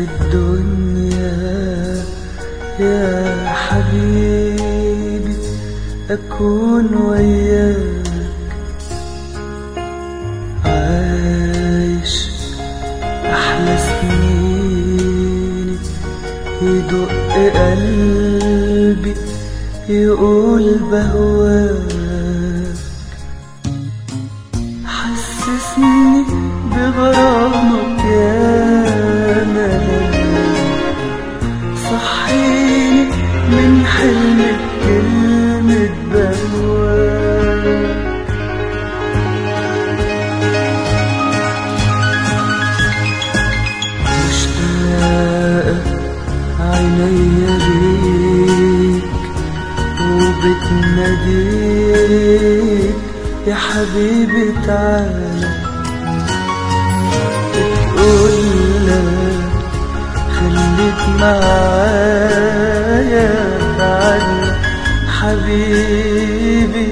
الدنيا يا حبيبي أكون وياك عايش أحلى سنيني يدق قلبي يقول بهواك حسسني بغرامك يا ملاك صحيني من حلم كلمة بهواك مشتاقة عينيا ليك وبتناديك يا حبيبي تعالى بتقولك خليك معايا تعالى حبيبي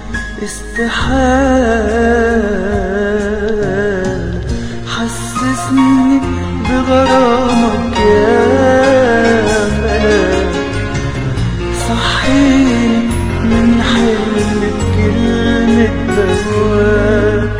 استحالة حسسني بغرامك يا ملاك صحيني من حلم كلمة بهواك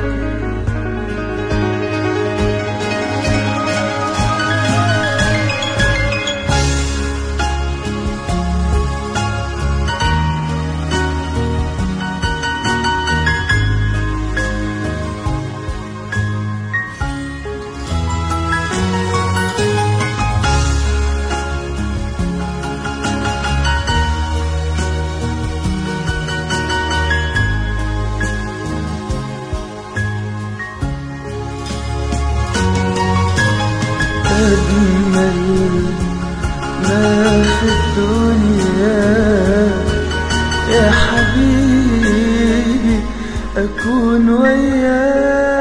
أجمل ما في الدنيا يا حبيبي أكون وياك